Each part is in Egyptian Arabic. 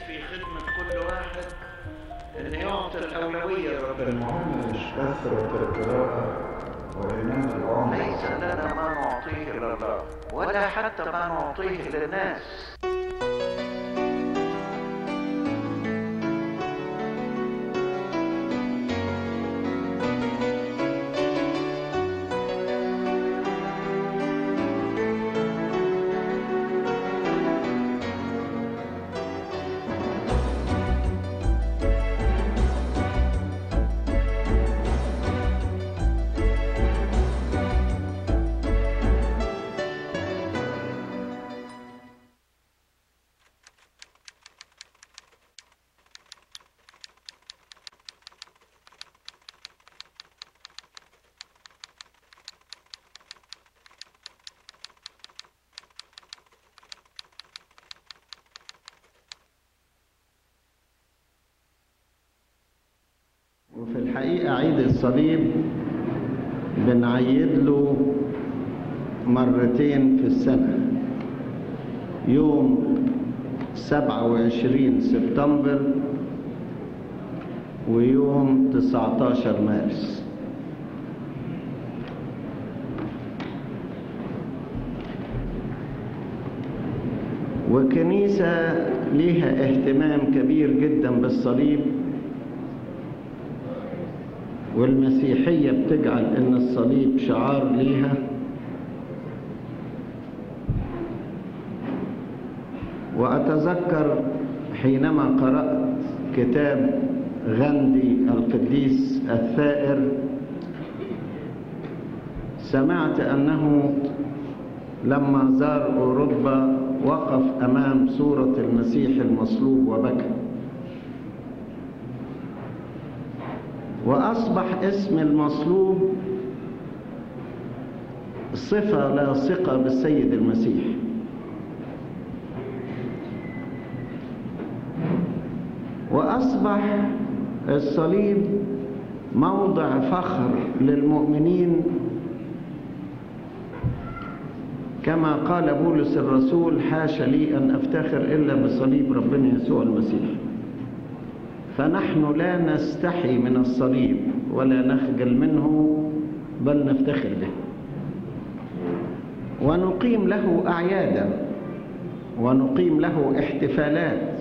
في خدمة كل واحد أن يعطي الأولوية لربنا المهم مش كثرة القراءة وإنما العمق ليس لنا ما نعطيه لله ولا حتى ما نعطيه للناس وفي الحقيقة عيد الصليب بنعيد له مرتين في السنة يوم 27 سبتمبر ويوم 19 مارس وكنيسة ليها اهتمام كبير جدا بالصليب والمسيحية بتجعل ان الصليب شعار ليها وأتذكر حينما قرأت كتاب غاندي القديس الثائر سمعت أنه لما زار أوروبا وقف أمام صورة المسيح المصلوب وبكى وأصبح اسم المصلوب صفة لاصقة بالسيد المسيح وأصبح الصليب موضع فخر للمؤمنين كما قال بولس الرسول حاش لي أن أفتخر إلا بصليب ربنا يسوع المسيح فنحن لا نستحي من الصليب ولا نخجل منه بل نفتخر به ونقيم له أعيادا ونقيم له احتفالات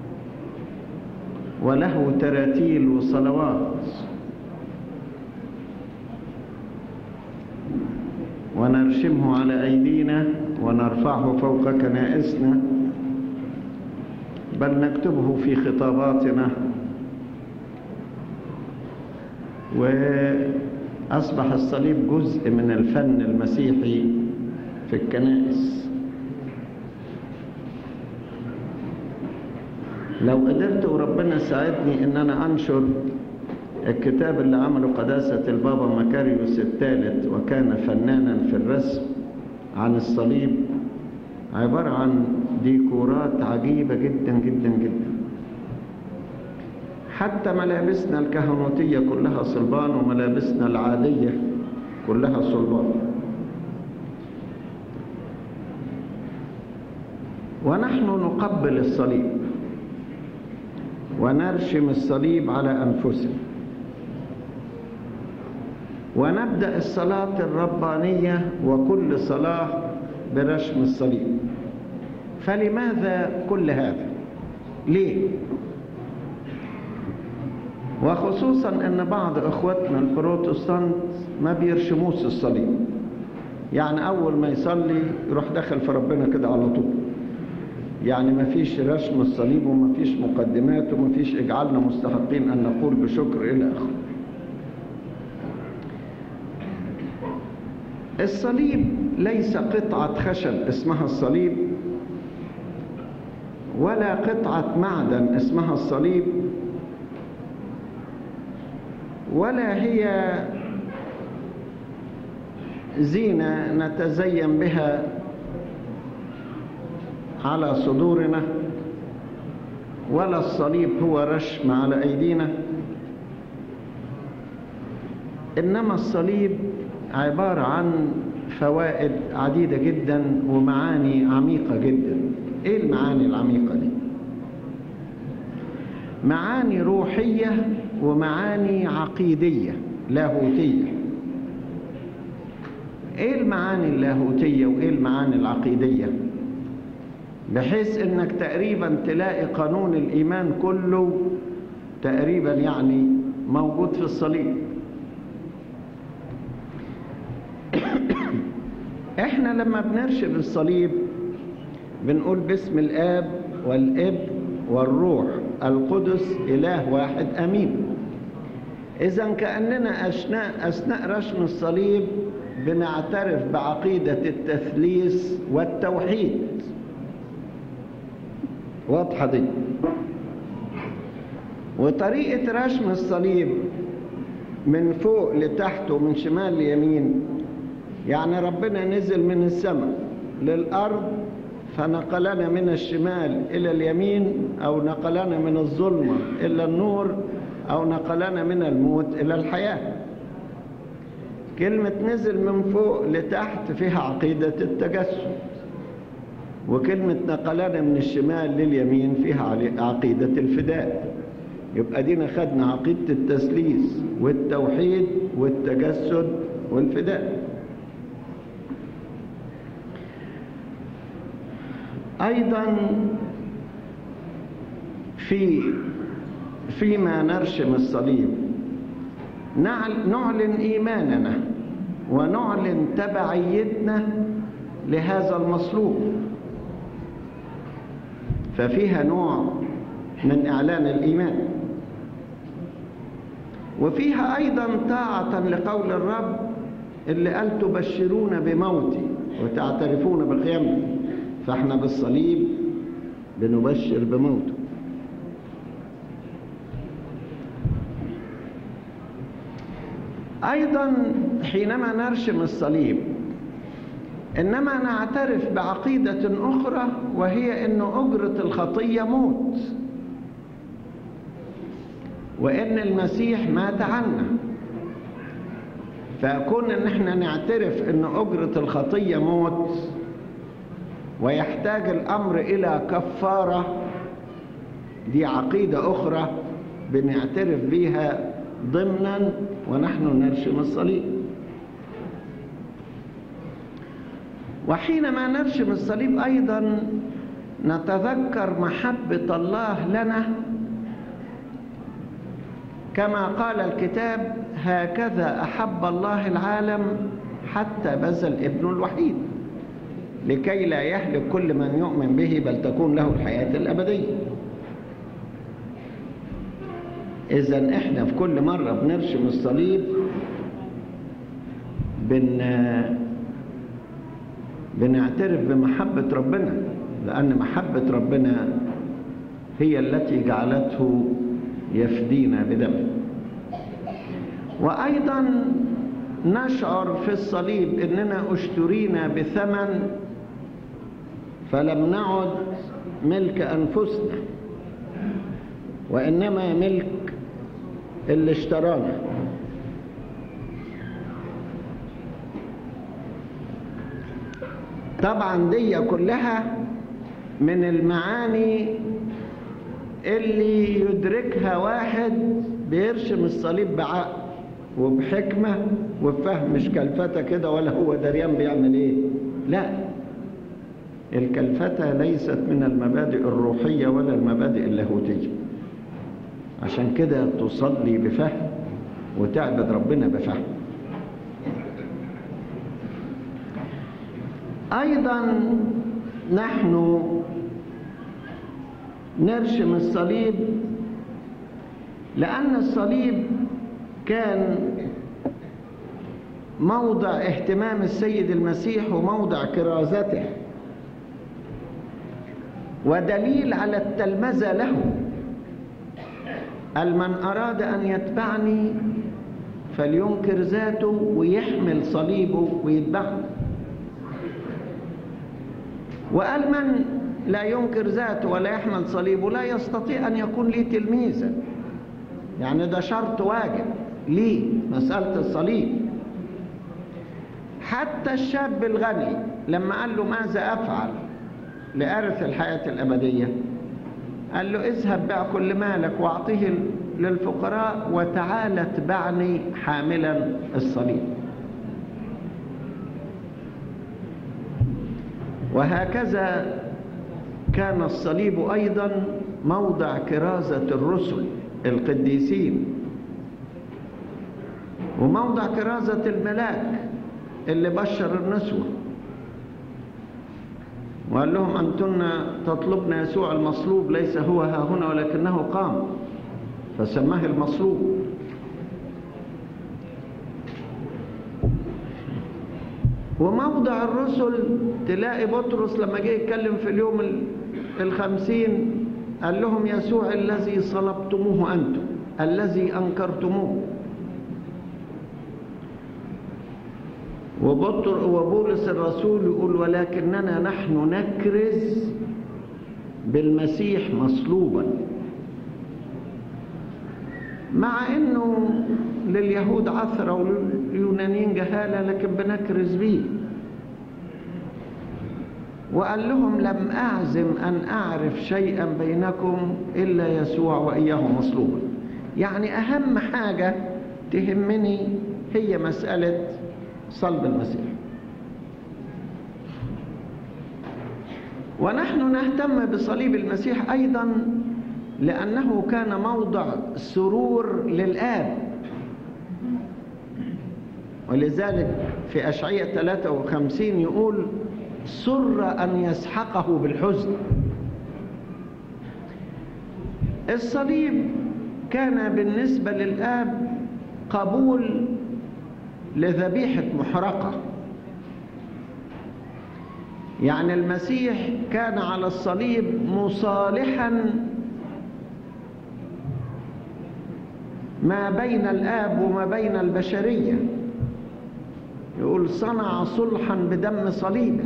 وله تراتيل وصلوات ونرشمه على أيدينا ونرفعه فوق كنائسنا بل نكتبه في خطاباتنا وأصبح الصليب جزء من الفن المسيحي في الكنائس لو قدرت وربنا ساعدني ان انا انشر الكتاب اللي عمله قداسة البابا مكاريوس الثالث وكان فنانا في الرسم عن الصليب عبارة عن ديكورات عجيبة جدا جدا جدا حتى ملابسنا الكهنوتية كلها صلبان وملابسنا العادية كلها صلبان ونحن نقبل الصليب ونرشم الصليب على أنفسنا ونبدأ الصلاة الربانية وكل صلاة برشم الصليب فلماذا كل هذا ليه وخصوصا ان بعض اخواتنا البروتستانت ما بيرشموش الصليب يعني اول ما يصلي يروح دخل في ربنا كده على طول يعني ما فيش رسم الصليب وما فيش مقدمات وما فيش اجعلنا مستحقين ان نقول بشكر الى اخره الصليب ليس قطعة خشب اسمها الصليب ولا قطعة معدن اسمها الصليب ولا هي زينة نتزين بها على صدورنا ولا الصليب هو رشم على أيدينا إنما الصليب عبارة عن فوائد عديدة جدا ومعاني عميقة جدا إيه المعاني العميقة دي؟ معاني روحية ومعاني عقيدية لاهوتية ايه المعاني اللاهوتية وايه المعاني العقيدية بحيث انك تقريبا تلاقي قانون الايمان كله تقريبا يعني موجود في الصليب احنا لما بنرشد الصليب بنقول باسم الاب والاب والروح القدس اله واحد امين اذا كاننا اثناء اثناء رسم الصليب بنعترف بعقيده التثليث والتوحيد واضحه دي وطريقه رسم الصليب من فوق لتحت ومن شمال ليمين يعني ربنا نزل من السماء للارض فنقلنا من الشمال الى اليمين او نقلنا من الظلمه الى النور او نقلنا من الموت الى الحياه كلمه نزل من فوق لتحت فيها عقيده التجسد وكلمه نقلنا من الشمال لليمين فيها عقيده الفداء يبقى دينا خدنا عقيده التثليث والتوحيد والتجسد والفداء ايضا في فيما نرشم الصليب نعلن ايماننا ونعلن تبعيتنا لهذا المصلوب ففيها نوع من اعلان الايمان وفيها ايضا طاعه لقول الرب اللي قال تبشرون بموتي وتعترفون بقيامتي فاحنا بالصليب بنبشر بموته ايضا حينما نرشم الصليب انما نعترف بعقيده اخرى وهي ان اجره الخطيه موت وان المسيح مات عنا فكون ان احنا نعترف ان اجره الخطيه موت ويحتاج الامر الى كفاره دي عقيده اخرى بنعترف بيها ضمنا ونحن نرشم الصليب وحينما نرشم الصليب ايضا نتذكر محبه الله لنا كما قال الكتاب هكذا احب الله العالم حتى بذل ابنه الوحيد لكي لا يهلك كل من يؤمن به بل تكون له الحياة الأبدية إذا إحنا في كل مرة بنرشم الصليب بن بنعترف بمحبة ربنا لأن محبة ربنا هي التي جعلته يفدينا بدمه وأيضا نشعر في الصليب إننا اشترينا بثمن فلم نعد ملك أنفسنا وإنما ملك اللي اشترانا طبعا دي كلها من المعاني اللي يدركها واحد بيرشم الصليب بعقل وبحكمة وبفهم مش كلفتة كده ولا هو دريان بيعمل ايه لا الكلفتة ليست من المبادئ الروحية ولا المبادئ اللاهوتية عشان كده تصلي بفهم وتعبد ربنا بفهم أيضا نحن نرشم الصليب لأن الصليب كان موضع اهتمام السيد المسيح وموضع كرازته ودليل على التلمذة له قال من أراد أن يتبعني فلينكر ذاته ويحمل صليبه ويتبعني وقال من لا ينكر ذاته ولا يحمل صليبه لا يستطيع أن يكون لي تلميذا يعني ده شرط واجب ليه مسألة الصليب حتى الشاب الغني لما قال له ماذا أفعل لأرث الحياة الأبدية قال له اذهب بيع كل مالك واعطيه للفقراء وتعال اتبعني حاملا الصليب وهكذا كان الصليب ايضا موضع كرازه الرسل القديسين وموضع كرازه الملاك اللي بشر النسوه وقال لهم أنتن تطلبن يسوع المصلوب ليس هو ها هنا ولكنه قام فسماه المصلوب وموضع الرسل تلاقي بطرس لما جه يتكلم في اليوم الخمسين قال لهم يسوع الذي صلبتموه أنتم الذي أنكرتموه وبطر وبولس الرسول يقول ولكننا نحن نكرز بالمسيح مصلوبا مع انه لليهود عثره ولليونانيين جهاله لكن بنكرز بيه وقال لهم لم اعزم ان اعرف شيئا بينكم الا يسوع واياه مصلوبا يعني اهم حاجه تهمني هي مساله صلب المسيح ونحن نهتم بصليب المسيح أيضا لأنه كان موضع سرور للآب ولذلك في أشعية 53 يقول سر أن يسحقه بالحزن الصليب كان بالنسبة للآب قبول لذبيحة محرقة يعني المسيح كان على الصليب مصالحا ما بين الآب وما بين البشرية يقول صنع صلحا بدم صليبه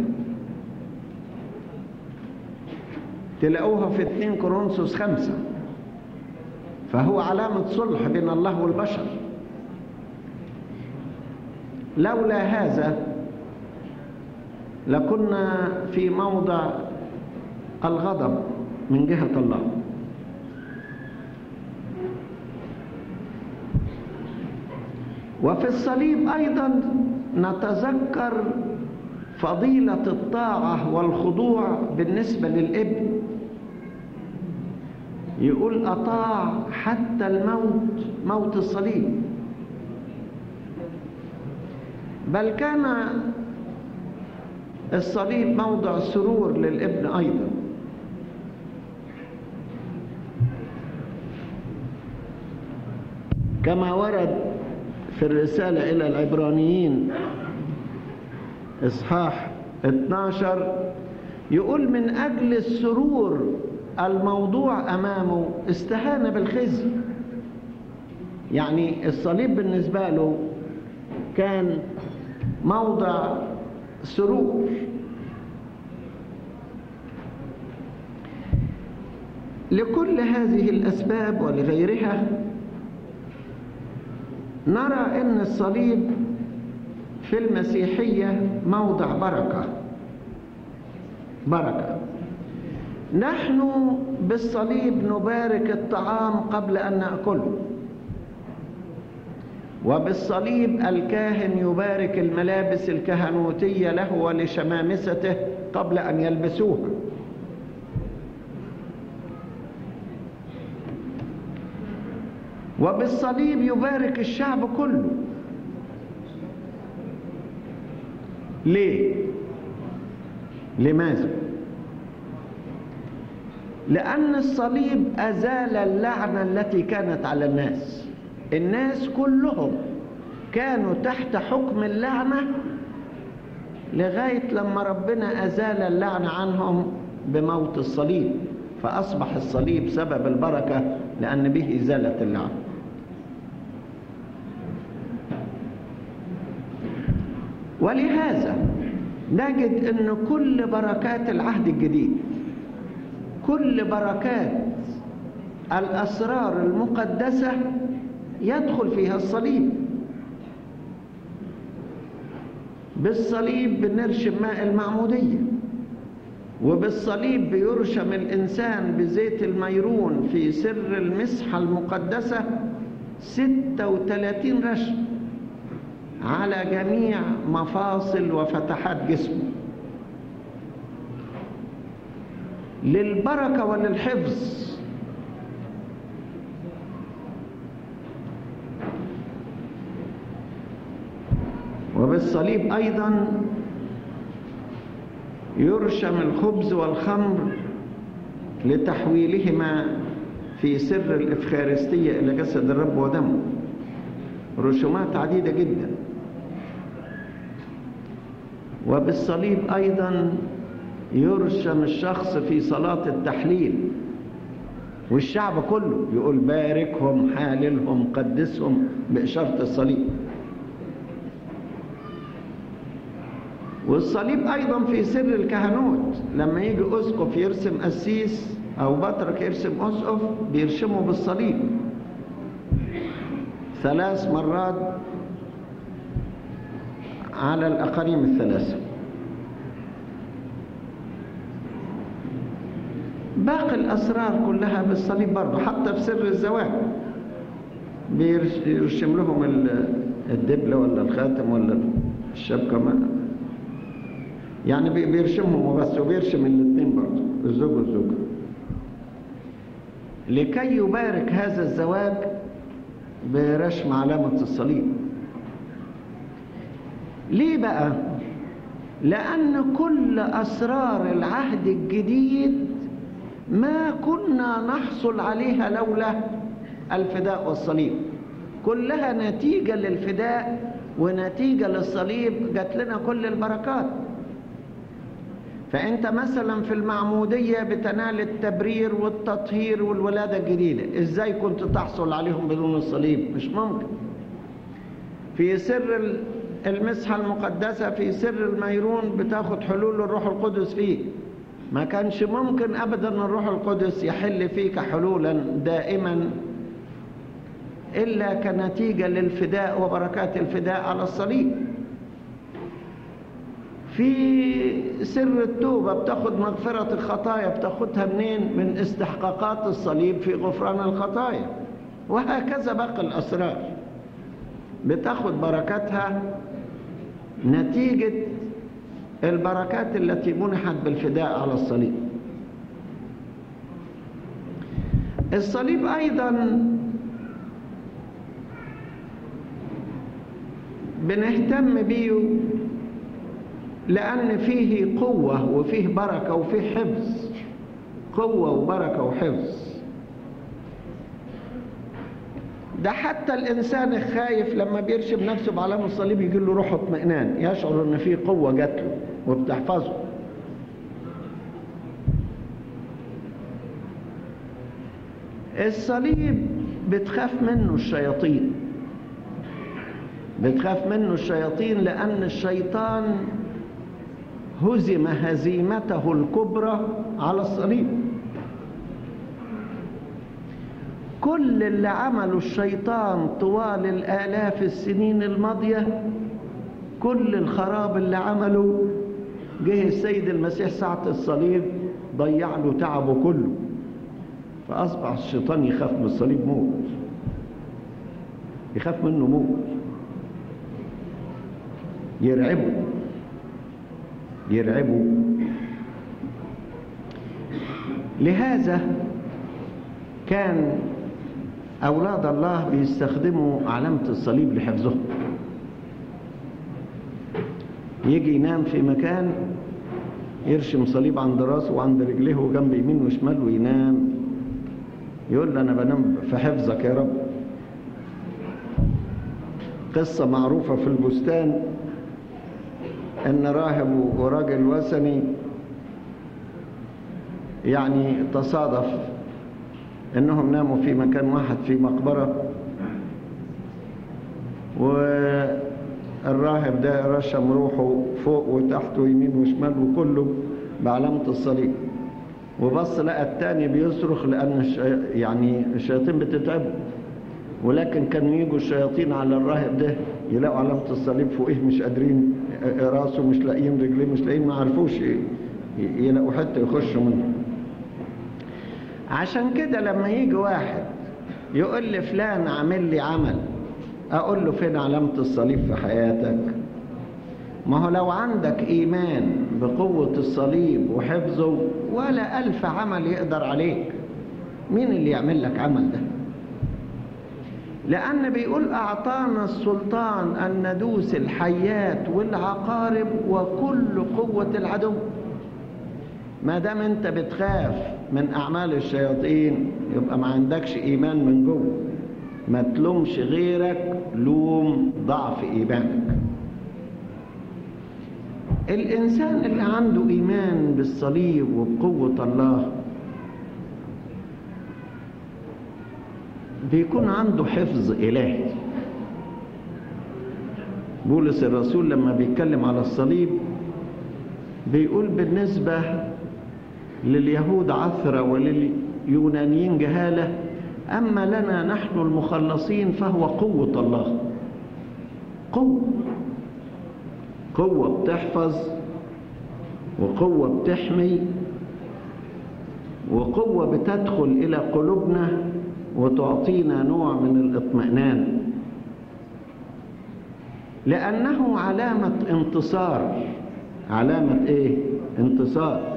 تلاقوها في 2 كورنثوس خمسة فهو علامة صلح بين الله والبشر لولا هذا لكنا في موضع الغضب من جهة الله وفي الصليب أيضا نتذكر فضيلة الطاعة والخضوع بالنسبة للابن يقول أطاع حتى الموت موت الصليب بل كان الصليب موضع سرور للابن أيضا كما ورد في الرسالة إلى العبرانيين إصحاح 12 يقول من أجل السرور الموضوع أمامه استهان بالخزي يعني الصليب بالنسبة له كان موضع سرور لكل هذه الأسباب ولغيرها نرى أن الصليب في المسيحية موضع بركة بركة نحن بالصليب نبارك الطعام قبل أن نأكله وبالصليب الكاهن يبارك الملابس الكهنوتية له ولشمامسته قبل أن يلبسوها وبالصليب يبارك الشعب كله ليه لماذا لأن الصليب أزال اللعنة التي كانت على الناس الناس كلهم كانوا تحت حكم اللعنة لغاية لما ربنا أزال اللعنة عنهم بموت الصليب فأصبح الصليب سبب البركة لأن به زالت اللعنة ولهذا نجد أن كل بركات العهد الجديد كل بركات الأسرار المقدسة يدخل فيها الصليب بالصليب بنرشم ماء المعمودية وبالصليب بيرشم الإنسان بزيت الميرون في سر المسحة المقدسة 36 رشم على جميع مفاصل وفتحات جسمه للبركة وللحفظ وبالصليب أيضا يرشم الخبز والخمر لتحويلهما في سر الإفخارستية إلى جسد الرب ودمه رسومات عديدة جدا وبالصليب أيضا يرشم الشخص في صلاة التحليل والشعب كله يقول باركهم حاللهم قدسهم بإشارة الصليب والصليب أيضا في سر الكهنوت لما يجي أسقف يرسم قسيس أو بطرك يرسم أسقف بيرشمه بالصليب ثلاث مرات على الأقانيم الثلاثة باقي الأسرار كلها بالصليب برضه حتى في سر الزواج بيرشم لهم الدبلة ولا الخاتم ولا الشبكة ما يعني بيرشمهم وبس وبيرشم الاثنين برضه الزوج والزوجة لكي يبارك هذا الزواج برشم علامة الصليب ليه بقى؟ لأن كل أسرار العهد الجديد ما كنا نحصل عليها لولا الفداء والصليب كلها نتيجة للفداء ونتيجة للصليب جات لنا كل البركات فأنت مثلا في المعمودية بتنال التبرير والتطهير والولادة الجديدة إزاي كنت تحصل عليهم بدون الصليب مش ممكن في سر المسحة المقدسة في سر الميرون بتاخد حلول الروح القدس فيه ما كانش ممكن أبدا الروح القدس يحل فيك حلولا دائما إلا كنتيجة للفداء وبركات الفداء على الصليب في سر التوبة بتاخد مغفرة الخطايا بتاخدها منين من استحقاقات الصليب في غفران الخطايا وهكذا باقي الأسرار بتاخد بركاتها نتيجة البركات التي منحت بالفداء على الصليب الصليب أيضا بنهتم بيه لأن فيه قوة وفيه بركة وفيه حفظ قوة وبركة وحفظ ده حتى الإنسان الخايف لما بيرشم نفسه بعلامة الصليب يجي له روح اطمئنان يشعر إن فيه قوة جات له وبتحفظه الصليب بتخاف منه الشياطين بتخاف منه الشياطين لأن الشيطان هزم هزيمته الكبرى على الصليب كل اللي عمله الشيطان طوال الآلاف السنين الماضية كل الخراب اللي عمله جه السيد المسيح ساعة الصليب ضيع له تعبه كله فأصبح الشيطان يخاف من الصليب موت يخاف منه موت يرعبه يرعبه لهذا كان أولاد الله بيستخدموا علامة الصليب لحفظهم يجي ينام في مكان يرشم صليب عند راسه وعند رجليه وجنب يمين وشمال وينام يقول له أنا بنام في حفظك يا رب قصة معروفة في البستان ان راهب وراجل وثني يعني تصادف انهم ناموا في مكان واحد في مقبرة والراهب ده رشم روحه فوق وتحت ويمين وشمال وكله بعلامة الصليب وبص لقى التاني بيصرخ لأن الشي... يعني الشياطين بتتعبه ولكن كانوا يجوا الشياطين على الراهب ده يلاقوا علامة الصليب فوقيه مش قادرين راسه مش لاقيين رجليه مش لاقيين ما عرفوش ي- يلاقوا حتة يخشوا منها عشان كده لما يجي واحد يقول لي فلان عامل لي عمل اقول له فين علامة الصليب في حياتك ما هو لو عندك ايمان بقوة الصليب وحفظه ولا الف عمل يقدر عليك مين اللي يعمل لك عمل ده لأن بيقول أعطانا السلطان أن ندوس الحيات والعقارب وكل قوة العدو ما دام أنت بتخاف من أعمال الشياطين يبقى ما عندكش إيمان من جوه ما تلومش غيرك لوم ضعف إيمانك الإنسان اللي عنده إيمان بالصليب وبقوة الله بيكون عنده حفظ إلهي بولس الرسول لما بيتكلم على الصليب بيقول بالنسبة لليهود عثرة ولليونانيين جهالة أما لنا نحن المخلصين فهو قوة الله قوة قوة بتحفظ وقوة بتحمي وقوة بتدخل إلى قلوبنا وتعطينا نوع من الاطمئنان لأنه علامة انتصار علامة ايه انتصار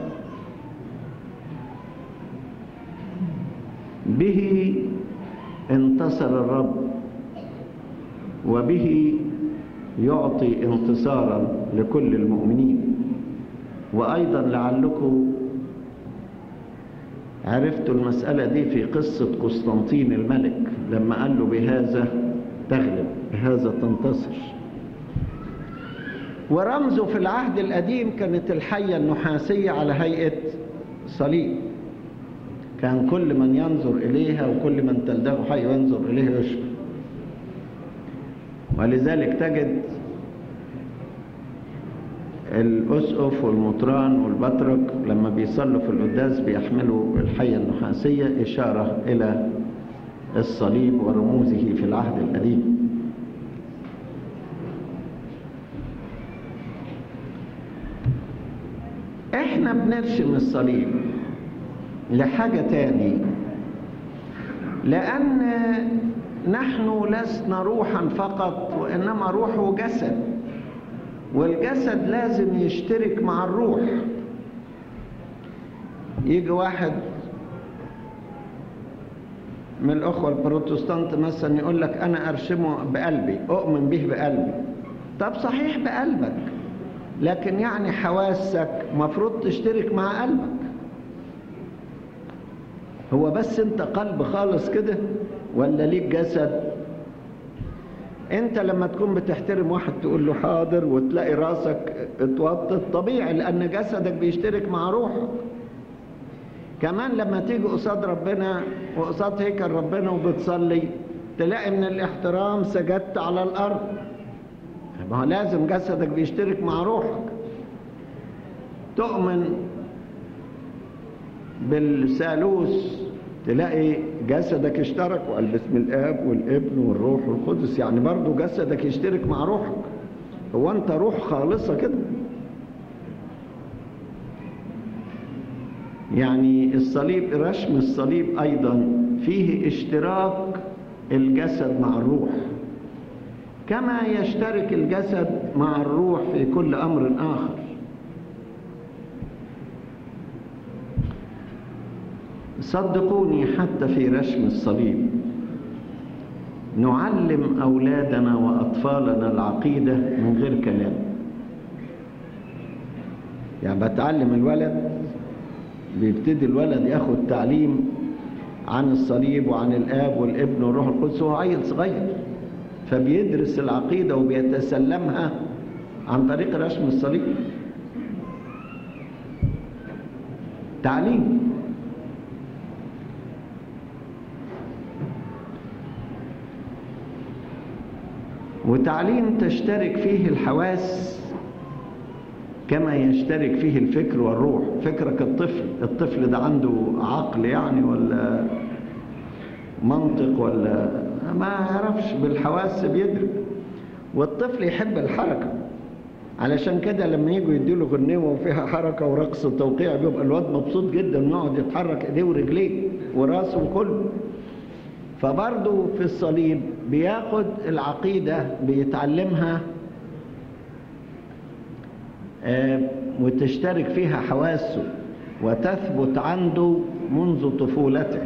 به انتصر الرب وبه يعطي انتصارا لكل المؤمنين وأيضا لعلكم عرفتوا المسألة دي في قصة قسطنطين الملك لما قال له بهذا تغلب بهذا تنتصر ورمزه في العهد القديم كانت الحية النحاسية على هيئة صليب كان كل من ينظر إليها وكل من تلده حي ينظر إليها يشفى ولذلك تجد الأسقف والمطران والبطرك لما بيصلوا في القداس بيحملوا الحية النحاسية إشارة إلى الصليب ورموزه في العهد القديم احنا بنرسم الصليب لحاجة تاني لأن نحن لسنا روحا فقط وإنما روح وجسد والجسد لازم يشترك مع الروح يجي واحد من الأخوة البروتستانت مثلا يقول لك أنا أرسمه بقلبي أؤمن به بقلبي طب صحيح بقلبك لكن يعني حواسك مفروض تشترك مع قلبك هو بس انت قلب خالص كده ولا ليك جسد انت لما تكون بتحترم واحد تقول له حاضر وتلاقي راسك اتوطت طبيعي لان جسدك بيشترك مع روحك كمان لما تيجي قصاد ربنا وقصاد هيكل ربنا وبتصلي تلاقي من الاحترام سجدت على الارض ما هو لازم جسدك بيشترك مع روحك تؤمن بالثالوث تلاقي جسدك اشترك وقال باسم الاب والابن والروح والقدس يعني برضه جسدك يشترك مع روحك هو انت روح خالصه كده يعني الصليب رسم الصليب ايضا فيه اشتراك الجسد مع الروح كما يشترك الجسد مع الروح في كل امر اخر صدقوني حتى في رسم الصليب نعلم اولادنا واطفالنا العقيده من غير كلام يعني بتعلم الولد بيبتدي الولد ياخد تعليم عن الصليب وعن الاب والابن والروح القدس وهو عيل صغير فبيدرس العقيده وبيتسلمها عن طريق رسم الصليب تعليم وتعليم تشترك فيه الحواس كما يشترك فيه الفكر والروح فكرك الطفل الطفل ده عنده عقل يعني ولا منطق ولا ما يعرفش بالحواس بيدرك والطفل يحب الحركة علشان كده لما يجوا يديله غنيوه وفيها حركه ورقص وتوقيع بيبقى الواد مبسوط جدا ويقعد يتحرك ايديه ورجليه وراسه وكله فبرضه في الصليب بياخد العقيده بيتعلمها آه، وتشترك فيها حواسه وتثبت عنده منذ طفولته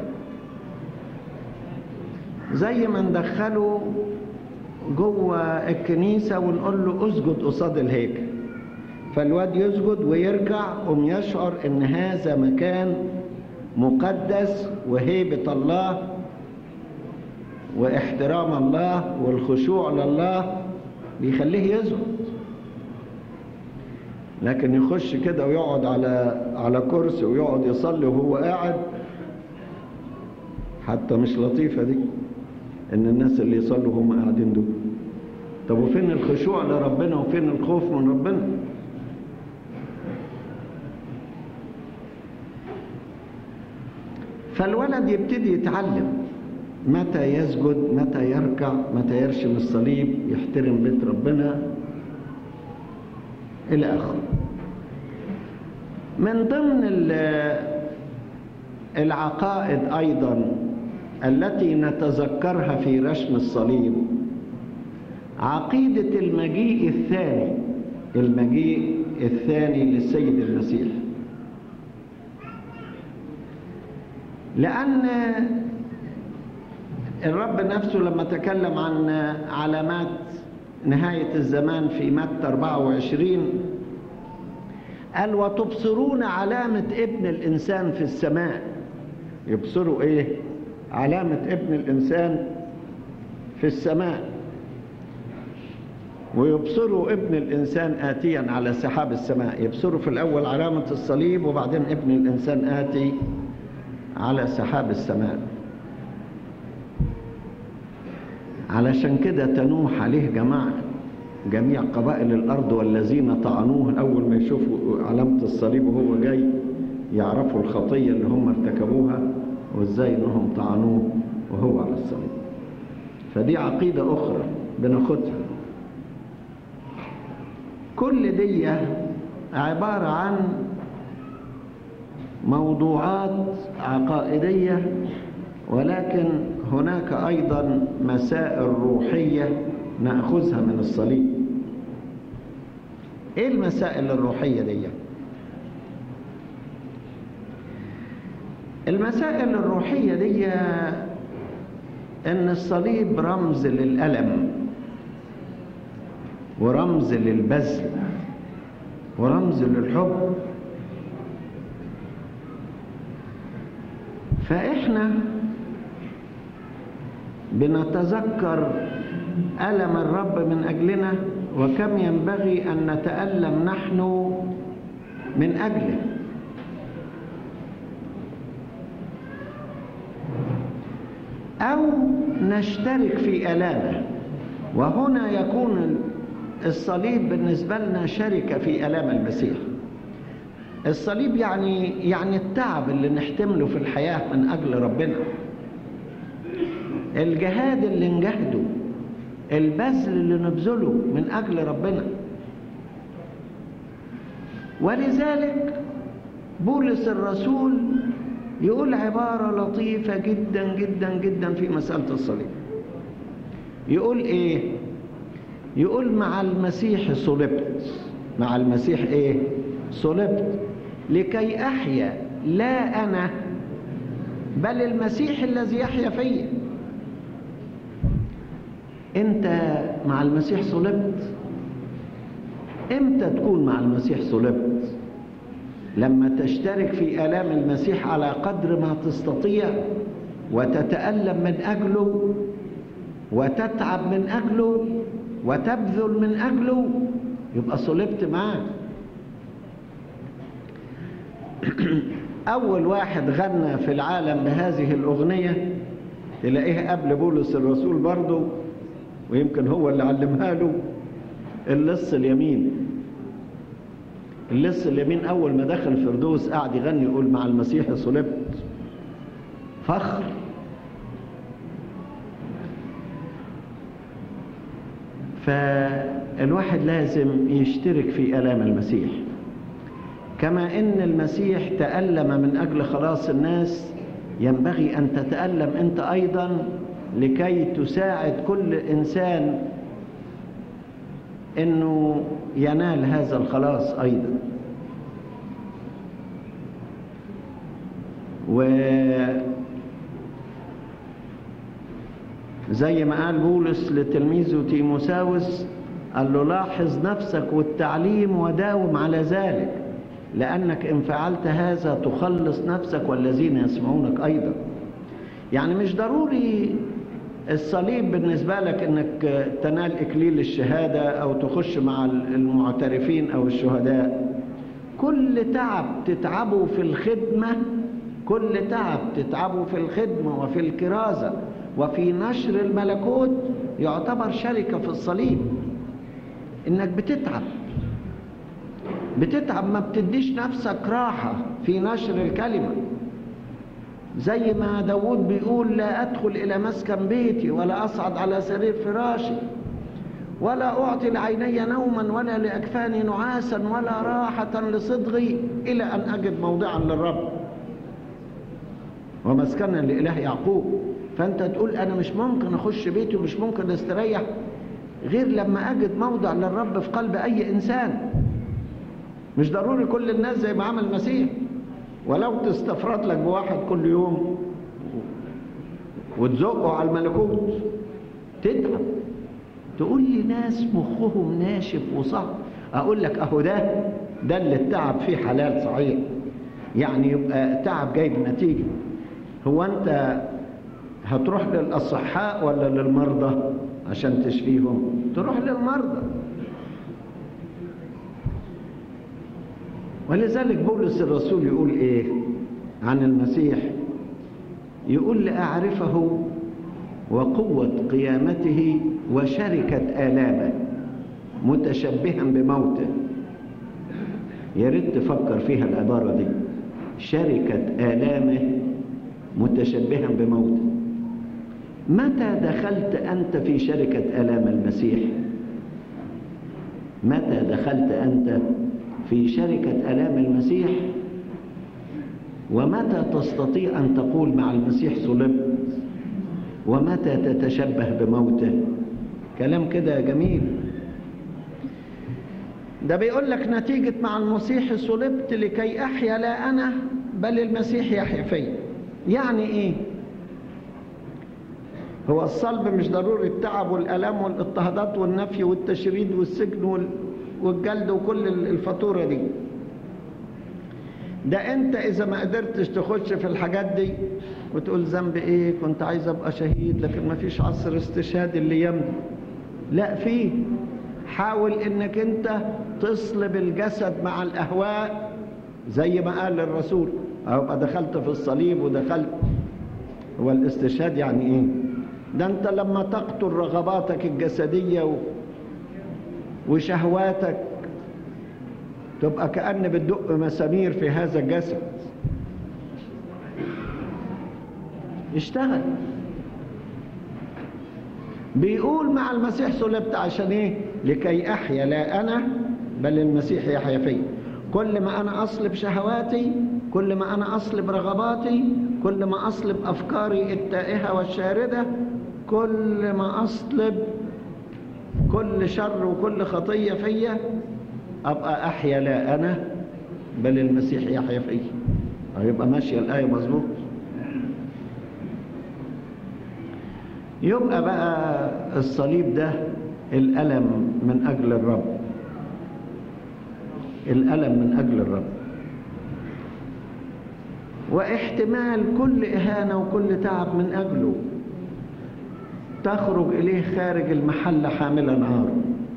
زي ما ندخله جوه الكنيسة ونقول له اسجد قصاد الهيكل فالواد يسجد ويركع قم يشعر ان هذا مكان مقدس وهيبة الله واحترام الله والخشوع لله بيخليه يسجد لكن يخش كده ويقعد على على كرسي ويقعد يصلي وهو قاعد حتى مش لطيفة دي ان الناس اللي يصلوا هم قاعدين دول طب وفين الخشوع لربنا وفين الخوف من ربنا فالولد يبتدي يتعلم متى يسجد متى يركع متى يرشم الصليب يحترم بيت ربنا إلى آخره من ضمن ال- العقائد أيضا التي نتذكرها في رسم الصليب عقيدة المجيء الثاني المجيء الثاني للسيد المسيح لأن الرب نفسه لما تكلم عن علامات نهاية الزمان في متى 24 قال وتبصرون علامة ابن الإنسان في السماء يبصروا إيه؟ علامة ابن الإنسان في السماء ويبصروا ابن الإنسان آتيا على سحاب السماء يبصروا في الأول علامة الصليب وبعدين ابن الإنسان آتي على سحاب السماء علشان كده تنوح عليه جماعة جميع قبائل الأرض والذين طعنوه أول ما يشوفوا علامة الصليب وهو جاي يعرفوا الخطية اللي هم ارتكبوها وازاي انهم طعنوه وهو على الصليب فدي عقيدة أخرى بناخدها كل دي عبارة عن موضوعات عقائدية ولكن هناك أيضا مسائل روحية نأخذها من الصليب إيه المسائل الروحية دي؟ المسائل الروحية دي إن الصليب رمز للألم ورمز للبذل ورمز للحب فإحنا بنتذكر ألم الرب من أجلنا وكم ينبغي أن نتألم نحن من أجله أو نشترك في آلامه وهنا يكون الصليب بالنسبة لنا شركة في آلام المسيح الصليب يعني يعني التعب اللي نحتمله في الحياة من أجل ربنا الجهاد اللي نجهده البذل اللي نبذله من أجل ربنا ولذلك بولس الرسول يقول عبارة لطيفة جدا جدا جدا في مسألة الصليب يقول ايه يقول مع المسيح صلبت مع المسيح ايه صلبت لكي احيا لا انا بل المسيح الذي يحيا فيا انت مع المسيح صلبت امتى تكون مع المسيح صلبت لما تشترك في آلام المسيح على قدر ما تستطيع وتتألم من أجله وتتعب من أجله وتبذل من أجله يبقى صلبت معاه أول واحد غنى في العالم بهذه الأغنية تلاقيه قبل بولس الرسول برضه ويمكن هو اللي علمها له اللص اليمين اللص اليمين أول ما دخل الفردوس قعد يغني يقول مع المسيح صلبت فخر الواحد لازم يشترك في آلام المسيح كما إن المسيح تألم من أجل خلاص الناس ينبغي أن تتألم أنت أيضا لكي تساعد كل إنسان أنه ينال هذا الخلاص أيضا و زي ما قال بولس لتلميذه تيموساوس قال له لاحظ نفسك والتعليم وداوم على ذلك لأنك إن فعلت هذا تخلص نفسك والذين يسمعونك أيضا يعني مش ضروري الصليب بالنسبة لك إنك تنال إكليل الشهادة أو تخش مع المعترفين أو الشهداء كل تعب تتعبه في الخدمة كل تعب تتعبه في الخدمة وفي الكرازة وفي نشر الملكوت يعتبر شركة في الصليب إنك بتتعب بتتعب ما بتديش نفسك راحة في نشر الكلمة زي ما داود بيقول لا أدخل إلى مسكن بيتي ولا أصعد على سرير فراشي ولا أعطي لعيني نوما ولا لأكفاني نعاسا ولا راحة لصدغي إلى أن أجد موضعا للرب ومسكنا لإله يعقوب فأنت تقول أنا مش ممكن أخش بيتي ومش ممكن أستريح غير لما أجد موضع للرب في قلب أي إنسان مش ضروري كل الناس زي ما عمل المسيح ولو تستفرد لك بواحد كل يوم وتزقه على الملكوت تتعب تقول لي ناس مخهم ناشف وصعب اقول لك اهو ده ده اللي التعب فيه حلال صحيح يعني يبقى تعب جايب نتيجه هو انت هتروح للاصحاء ولا للمرضى عشان تشفيهم تروح للمرضى ولذلك بولس الرسول يقول ايه عن المسيح يقول لأعرفه وقوة قيامته وشركة آلامه متشبها بموته يا ريت تفكر فيها العبارة دي شركة آلامه متشبها بموته متى دخلت أنت في شركة آلام المسيح متى دخلت أنت في شركة آلام المسيح ومتى تستطيع أن تقول مع المسيح صلبت ومتى تتشبه بموته كلام كده جميل ده بيقول لك نتيجة مع المسيح صلبت لكي أحيا لا أنا بل المسيح يحيا فيا يعني إيه هو الصلب مش ضروري التعب والألم والاضطهادات والنفي والتشريد والسجن وال... والجلد وكل الفاتورة دي ده انت اذا ما قدرتش تخش في الحاجات دي وتقول ذنب ايه كنت عايز ابقى شهيد لكن ما فيش عصر استشهاد اللي يمضي لا فيه حاول انك انت تصلب الجسد مع الاهواء زي ما قال الرسول ابقى دخلت في الصليب ودخلت هو الاستشهاد يعني ايه ده انت لما تقتل رغباتك الجسدية و... وشهواتك تبقى كأن بتدق مسامير في هذا الجسد اشتغل بيقول مع المسيح صلبت عشان ايه لكي احيا لا انا بل المسيح يحيا فيا كل ما انا اصلب شهواتي كل ما انا اصلب رغباتي كل ما اصلب افكاري التائهه والشارده كل ما اصلب كل شر وكل خطيه فيا ابقى احيا لا انا بل المسيح يحيا فيا هيبقى ماشيه الايه مظبوط يبقى بقى الصليب ده الألم من أجل الرب الألم من أجل الرب واحتمال كل إهانة وكل تعب من أجله تخرج إليه خارج المحل حاملا عار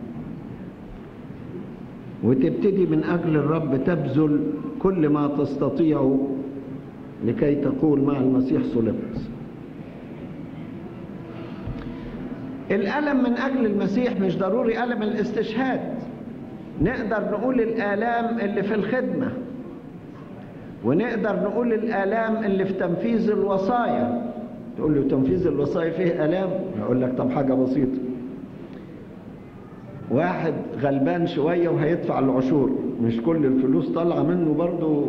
وتبتدي من أجل الرب تبذل كل ما تستطيع لكي تقول مع المسيح صلبت الألم من أجل المسيح مش ضروري ألم الاستشهاد نقدر نقول الآلام اللي في الخدمة ونقدر نقول الآلام اللي في تنفيذ الوصايا تقول له تنفيذ الوصايا فيه آلام أقول لك طب حاجة بسيطة واحد غلبان شوية وهيدفع العشور مش كل الفلوس طالعة منه برضو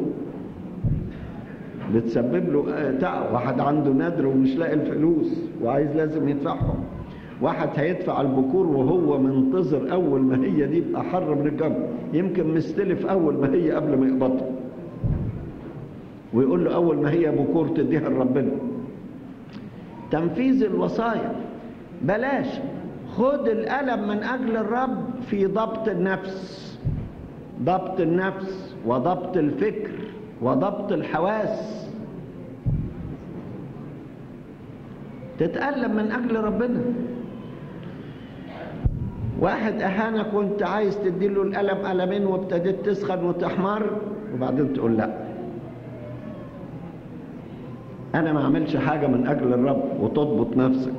بتسبب له تعب واحد عنده ندر ومش لاقي الفلوس وعايز لازم يدفعهم واحد هيدفع البكور وهو منتظر اول ما هي دي يبقى حر من الجنب يمكن مستلف اول ما هي قبل ما يقبضها ويقول له اول ما هي بكور تديها لربنا تنفيذ الوصايا بلاش خد الألم من أجل الرب في ضبط النفس ضبط النفس وضبط الفكر وضبط الحواس تتألم من أجل ربنا واحد أهانك وانت عايز تديله الألم ألمين وابتديت تسخن وتحمر وبعدين تقول لا أنا ما أعملش حاجة من أجل الرب وتضبط نفسك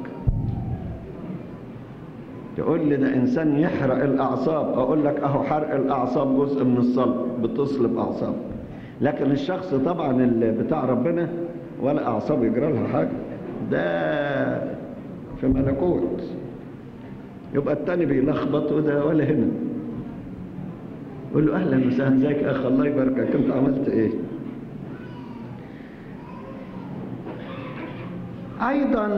تقول لي ده إنسان يحرق الأعصاب أقول لك أهو حرق الأعصاب جزء من الصلب بتصلب أعصاب لكن الشخص طبعا اللي بتاع ربنا ولا أعصاب يجرى لها حاجة ده في ملكوت يبقى التاني بيلخبط وده ولا هنا يقول له أهلا وسهلا ازيك يا أخ الله يباركك أنت عملت إيه أيضا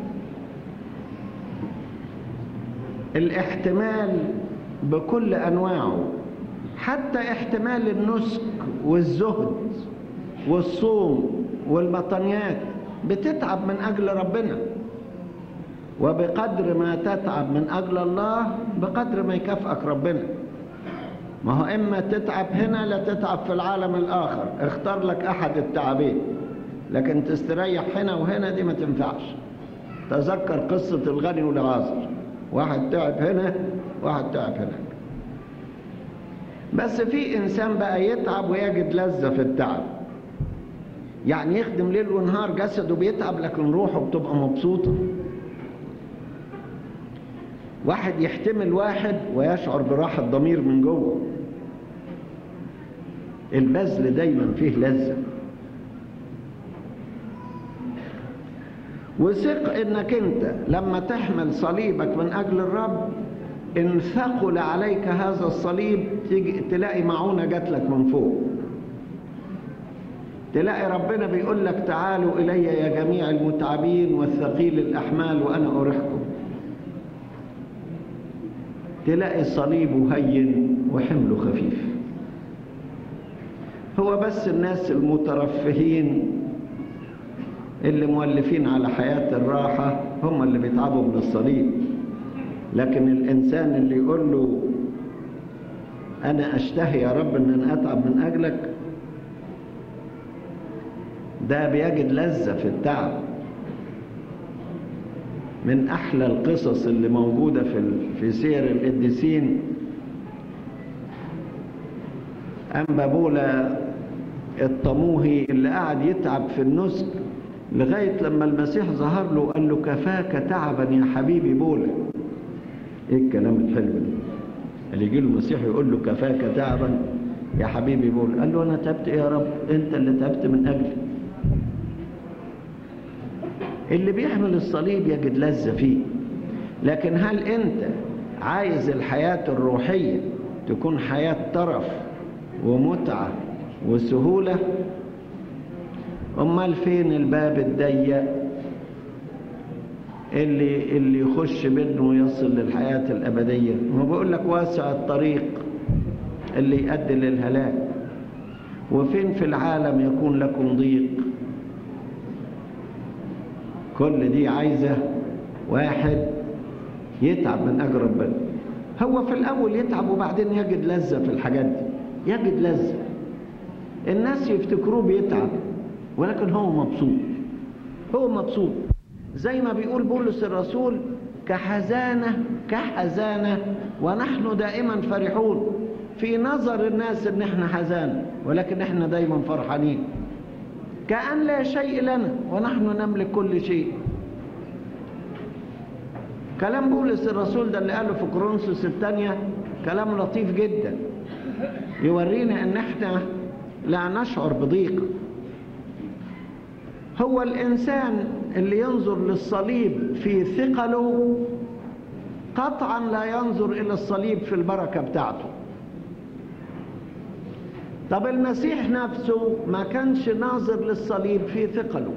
الاحتمال بكل أنواعه حتى احتمال النسك والزهد والصوم والمطنيات بتتعب من أجل ربنا وبقدر ما تتعب من أجل الله بقدر ما يكافئك ربنا ما هو إما تتعب هنا لا تتعب في العالم الآخر اختار لك أحد التعبين لكن تستريح هنا وهنا دي ما تنفعش تذكر قصة الغني والعازر واحد تعب هنا واحد تعب هناك بس في إنسان بقى يتعب ويجد لذة في التعب يعني يخدم ليل ونهار جسده بيتعب لكن روحه بتبقى مبسوطة واحد يحتمل واحد ويشعر براحة ضمير من جوه البذل دايما فيه لذة وثق انك انت لما تحمل صليبك من اجل الرب ان ثقل عليك هذا الصليب تلاقي معونة جات لك من فوق تلاقي ربنا بيقول لك تعالوا إلي يا جميع المتعبين والثقيل الأحمال وأنا أريحكم تلاقي صليبه هين وحمله خفيف هو بس الناس المترفهين اللي مولفين على حياة الراحة هم اللي بيتعبوا من الصليب لكن الإنسان اللي يقول له أنا أشتهي يا رب أن أنا أتعب من أجلك ده بيجد لذة في التعب من أحلى القصص اللي موجودة في في سير القديسين أنبا بولا الطموهي اللي قعد يتعب في النسك لغاية لما المسيح ظهر له قال له كفاك تعبا يا حبيبي بولا ايه الكلام الحلو ده اللي يجي له المسيح يقول له كفاك تعبا يا حبيبي بولا قال له انا تعبت ايه يا رب انت اللي تعبت من اجلي اللي بيحمل الصليب يجد لذة فيه لكن هل انت عايز الحياة الروحية تكون حياة طرف ومتعة وسهولة امال فين الباب الضيق اللي اللي يخش منه ويصل للحياة الأبدية هو بيقول لك واسع الطريق اللي يؤدي للهلاك وفين في العالم يكون لكم ضيق كل دي عايزة واحد يتعب من أجل ربنا هو في الأول يتعب وبعدين يجد لذة في الحاجات دي يجد لذة الناس يفتكروه بيتعب ولكن هو مبسوط هو مبسوط زي ما بيقول بولس الرسول كحزانة كحزانة ونحن دائما فرحون في نظر الناس ان احنا حزانة ولكن احنا دايما فرحانين كأن لا شيء لنا ونحن نملك كل شيء كلام بولس الرسول ده اللي قاله في كورنثوس الثانية كلام لطيف جدا يورينا ان احنا لا نشعر بضيق هو الإنسان اللي ينظر للصليب في ثقله قطعا لا ينظر إلى الصليب في البركة بتاعته طب المسيح نفسه ما كانش ناظر للصليب في ثقله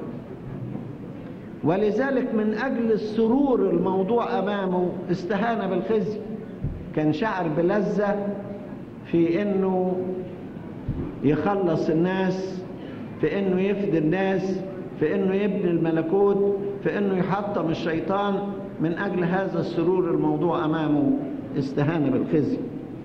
ولذلك من أجل السرور الموضوع أمامه استهان بالخزي كان شعر بلذة في أنه يخلص الناس في أنه يفدي الناس في أنه يبني الملكوت في أنه يحطم الشيطان من أجل هذا السرور الموضوع أمامه استهان بالخزي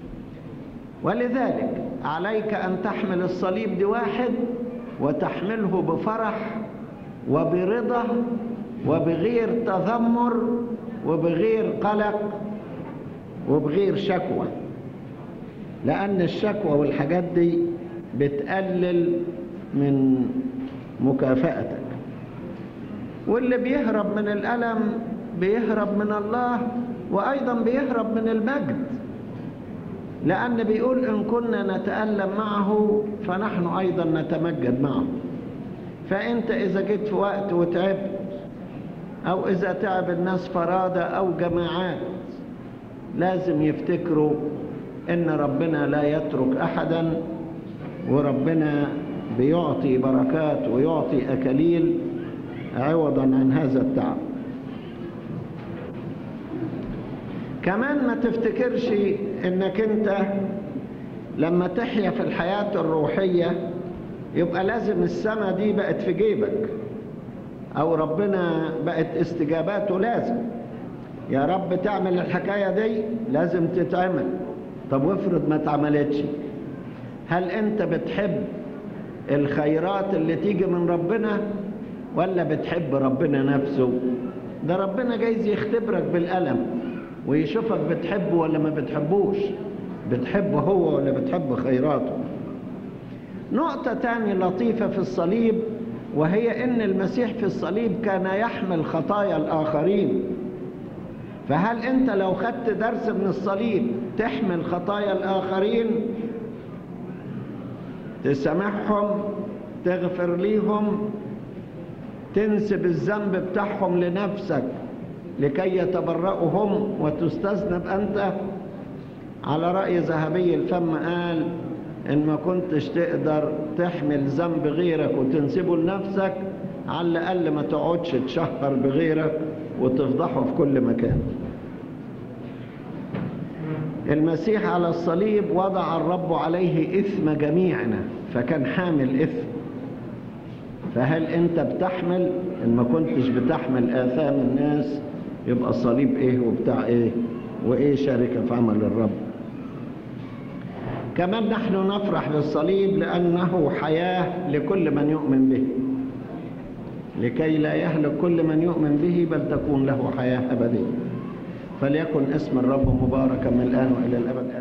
ولذلك عليك أن تحمل الصليب دي واحد وتحمله بفرح وبرضا وبغير تذمر وبغير قلق وبغير شكوى لأن الشكوى والحاجات دي بتقلل من مكافأتك واللي بيهرب من الألم بيهرب من الله وأيضا بيهرب من المجد لأن بيقول إن كنا نتألم معه فنحن أيضا نتمجد معه فأنت إذا جيت في وقت وتعبت أو إذا تعب الناس فرادة أو جماعات لازم يفتكروا إن ربنا لا يترك أحدا وربنا بيعطي بركات ويعطي أكاليل عوضا عن هذا التعب كمان ما تفتكرش انك انت لما تحيا في الحياة الروحية يبقى لازم السماء دي بقت في جيبك او ربنا بقت استجاباته لازم يا رب تعمل الحكاية دي لازم تتعمل طب وافرض ما اتعملتش هل انت بتحب الخيرات اللي تيجي من ربنا ولا بتحب ربنا نفسه ده ربنا جايز يختبرك بالألم ويشوفك بتحبه ولا ما بتحبوش بتحبه هو ولا بتحب خيراته نقطة تانية لطيفة في الصليب وهي ان المسيح في الصليب كان يحمل خطايا الآخرين فهل انت لو خدت درس من الصليب تحمل خطايا الآخرين تسامحهم تغفر ليهم تنسب الذنب بتاعهم لنفسك لكي يتبرأوا هم وتستذنب أنت على رأي ذهبي الفم قال إن ما كنتش تقدر تحمل ذنب غيرك وتنسبه لنفسك على الأقل ما تقعدش تشهر بغيرك وتفضحه في كل مكان المسيح على الصليب وضع الرب عليه إثم جميعنا فكان حامل إثم فهل أنت بتحمل إن ما كنتش بتحمل آثام الناس يبقى الصليب إيه وبتاع إيه وإيه شركة في عمل الرب كمان نحن نفرح بالصليب لأنه حياة لكل من يؤمن به لكي لا يهلك كل من يؤمن به بل تكون له حياة أبدية فليكن اسم الرب مباركا من الآن وإلى الأبد